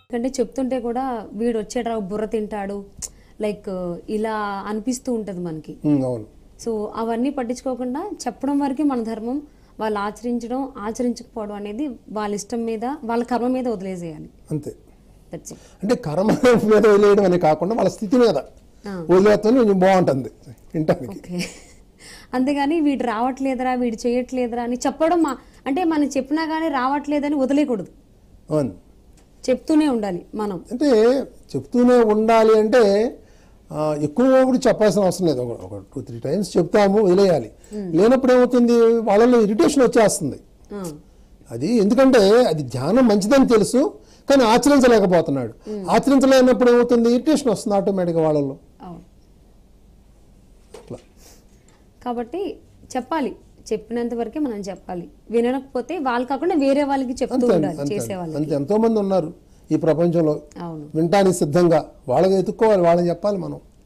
ఎందుకంటే చెప్తుంటే కూడా వీడు వచ్చేట బుర్ర తింటాడు లైక్ ఇలా అనిపిస్తూ ఉంటుంది మనకి ఉమ్, అవును సో అవన్నీ పట్టించుకోకుండా చెప్పడం వరకే మన ధర్మం వాళ్ళు ఆచరించడం ఆచరించకపోవడం అనేది వాళ్ళ ఇష్టం మీద వాళ్ళ కర్మ మీద వదిలేసేయాలి అంతే దట్స్ ఇట్ అంటే కర్మ మీద వదిలేయడం అనే కాకుండా వాళ్ళ స్థితి మీద ఆ. వదిలేస్తే కొంచెం బాగుంటుంది వింటానికి ఓకే అంతేగాని వీడు రావట్లేదురా వీడు చేయట్లేదురా అని చెప్పడం మా అంటే మనం చెప్పినా కానీ రావట్లేదని వదిలేయకూడదు అవును చెప్తూనే ఉండాలి మనం అంటే చెప్తూనే ఉండాలి అంటే ఆ, ఎక్కువ కూడా చెప్పాల్సిన అవసరం లేదు ఒక- ఒక టూ త్రీ టైమ్స్ చెప్తాము వదిలేయాలి లేనప్పుడు ఏమవుతుంది వాళ్ళలో ఇరిటేషన్ వచ్చేస్తుంది ఆ, అది ఎందుకంటే అది ధ్యానం మంచిదని తెలుసు కానీ ఆచరించలేకపోతున్నాడు ఆచరించలేనప్పుడు ఏమవుతుంది ఇరిటేషన్ వస్తుంది ఆటోమేటిక్గా వాళ్ళలో అవును అట్లా కాబట్టి చెప్పాలి చెప్పినంత వరకే మనం చెప్పాలి వినకపోతే వాళ్ళు కాకుండా వేరే వాళ్ళకి చెప్తూ అంతే ఉండాలి అంతే చేసే వాళ్ళకి అంతే ఎంతో మంది ఉన్నారు ఈ ప్రపంచంలో అవును వినటానికి సిద్ధంగా వాళ్ళకి ఎత్తుక్కోవాలి వాళ్ళని చెప్పాలి మనం